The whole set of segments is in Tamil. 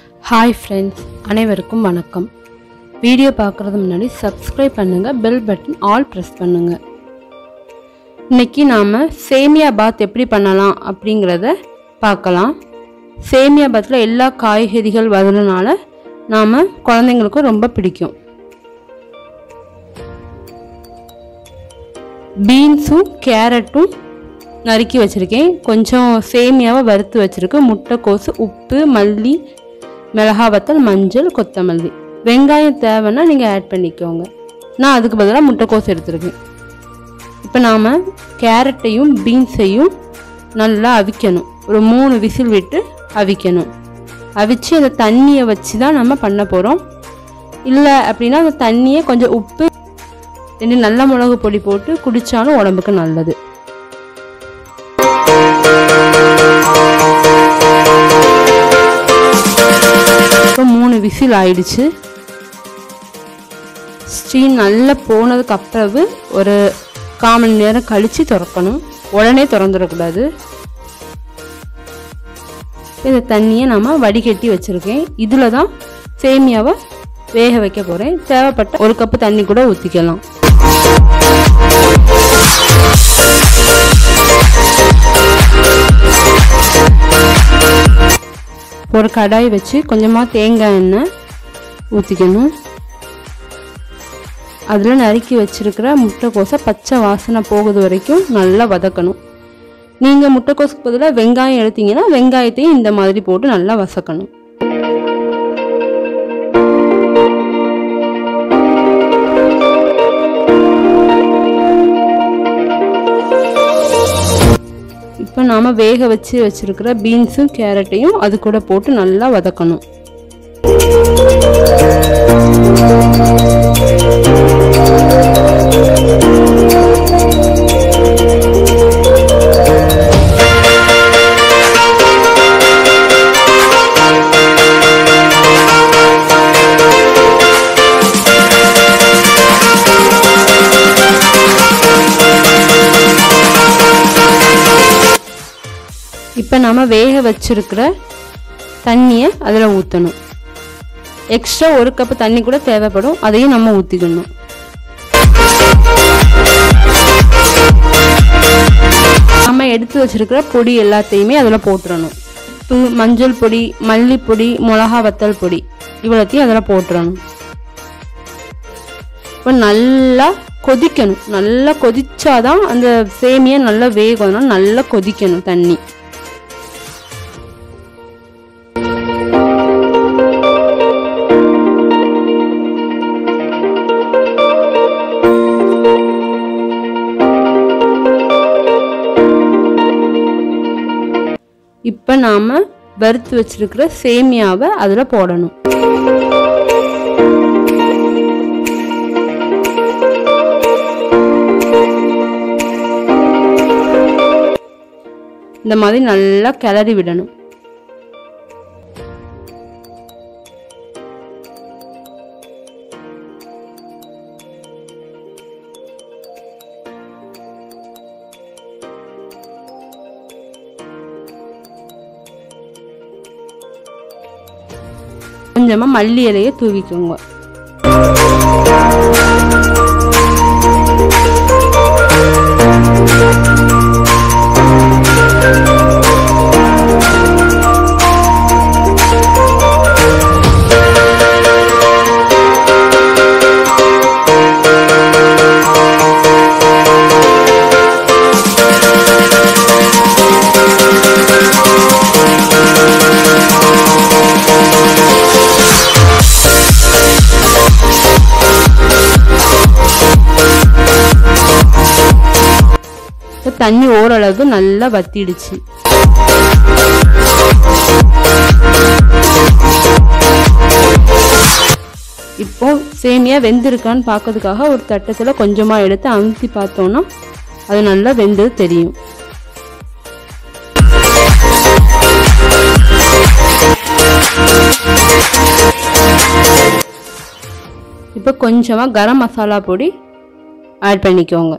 ஹாய் ஃப்ரெண்ட்ஸ் அனைவருக்கும் வணக்கம் வீடியோ பார்க்குறது முன்னாடி சப்ஸ்கிரைப் பண்ணுங்கள் பெல் பட்டன் ஆல் ப்ரெஸ் பண்ணுங்கள் இன்னைக்கு நாம் சேமியா பாத் எப்படி பண்ணலாம் அப்படிங்கிறத பார்க்கலாம் சேமியா பாத்தில் எல்லா காய்கறிகள் வரதுனால நாம் குழந்தைங்களுக்கும் ரொம்ப பிடிக்கும் பீன்ஸும் கேரட்டும் நறுக்கி வச்சுருக்கேன் கொஞ்சம் சேமியாவை வறுத்து வச்சுருக்கேன் முட்டைக்கோசு உப்பு மல்லி மிளகா வத்தல் மஞ்சள் கொத்தமல்லி வெங்காயம் தேவைன்னா நீங்கள் ஆட் பண்ணிக்கோங்க நான் அதுக்கு பதிலாக முட்டைக்கோசு எடுத்துருக்கேன் இப்போ நாம் கேரட்டையும் பீன்ஸையும் நல்லா அவிக்கணும் ஒரு மூணு விசில் விட்டு அவிக்கணும் அவிச்சு அந்த தண்ணியை வச்சு தான் நம்ம பண்ண போகிறோம் இல்லை அப்படின்னா அந்த தண்ணியை கொஞ்சம் உப்பு ரெண்டு நல்ல மிளகு பொடி போட்டு குடித்தாலும் உடம்புக்கு நல்லது இப்போ மூணு விசில் ஆயிடுச்சு ஸ்டீம் நல்லா போனதுக்கு அப்புறவு ஒரு கால் மணி நேரம் கழித்து திறக்கணும் உடனே திறந்துடக்கூடாது இந்த தண்ணியை நம்ம வடிகட்டி வச்சுருக்கேன் இதில் தான் சேமியாவை வேக வைக்க போகிறேன் தேவைப்பட்ட ஒரு கப்பு தண்ணி கூட ஊற்றிக்கலாம் ஒரு கடாய் வச்சு கொஞ்சமாக தேங்காய் எண்ணெய் ஊற்றிக்கணும் அதில் நறுக்கி வச்சுருக்கிற முட்டைக்கோசை பச்சை வாசனை போகுது வரைக்கும் நல்லா வதக்கணும் நீங்கள் முட்டைக்கோசுக்கு பதிலாக வெங்காயம் எடுத்தீங்கன்னா வெங்காயத்தையும் இந்த மாதிரி போட்டு நல்லா வசக்கணும் இப்போ நாம் வேக வச்சு வச்சுருக்கிற பீன்ஸும் கேரட்டையும் அது கூட போட்டு நல்லா வதக்கணும் இப்போ நம்ம வேக வச்சிருக்கிற தண்ணியை அதில் ஊற்றணும் எக்ஸ்ட்ரா ஒரு கப்பு தண்ணி கூட தேவைப்படும் அதையும் நம்ம ஊற்றிக்கணும் நம்ம எடுத்து வச்சிருக்கிற பொடி எல்லாத்தையுமே அதில் போட்டுறணும் உப்பு மஞ்சள் பொடி மல்லிப்பொடி மிளகா வத்தல் பொடி இவ்வளோத்தையும் அதில் போட்டுறணும் இப்போ நல்லா கொதிக்கணும் நல்லா கொதிச்சாதான் அந்த சேமியா நல்லா வேகணும் நல்லா கொதிக்கணும் தண்ணி இப்போ நாம் வறுத்து வச்சிருக்கிற சேமியாவை அதில் போடணும் இந்த மாதிரி நல்லா கிளறி விடணும் கொஞ்சமா மல்லி இலையை தூவிக்கோங்க தண்ணி ஓரளவு நல்லா வத்திடுச்சு இப்போ சேமியா வெந்திருக்கான்னு பார்க்கறதுக்காக ஒரு தட்டத்தில் கொஞ்சமாக எடுத்து அமுத்தி பார்த்தோன்னா அது நல்லா வெந்தது தெரியும் இப்போ கொஞ்சமாக கரம் மசாலா பொடி ஆட் பண்ணிக்கோங்க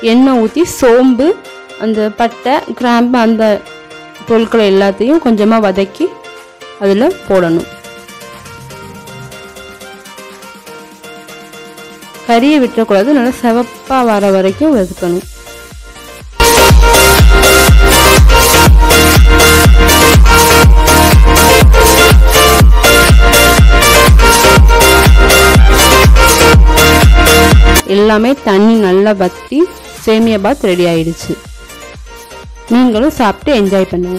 எண்ணெய் ஊற்றி சோம்பு அந்த பட்டை கிராம்பு அந்த பொருட்களை எல்லாத்தையும் கொஞ்சமாக வதக்கி அதில் போடணும் கறியை விட்டுறக்கூடாது நல்லா சிவப்பாக வர வரைக்கும் வதக்கணும் எல்லாமே தண்ணி நல்லா வற்றி சேமியா பாத் ரெடி ஆயிடுச்சு நீங்களும் சாப்பிட்டு என்ஜாய் பண்ணுங்க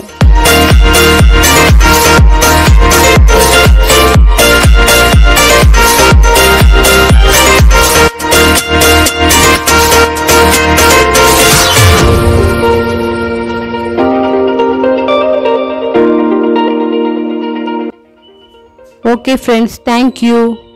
ஓகே ஃப்ரெண்ட்ஸ் தேங்க்யூ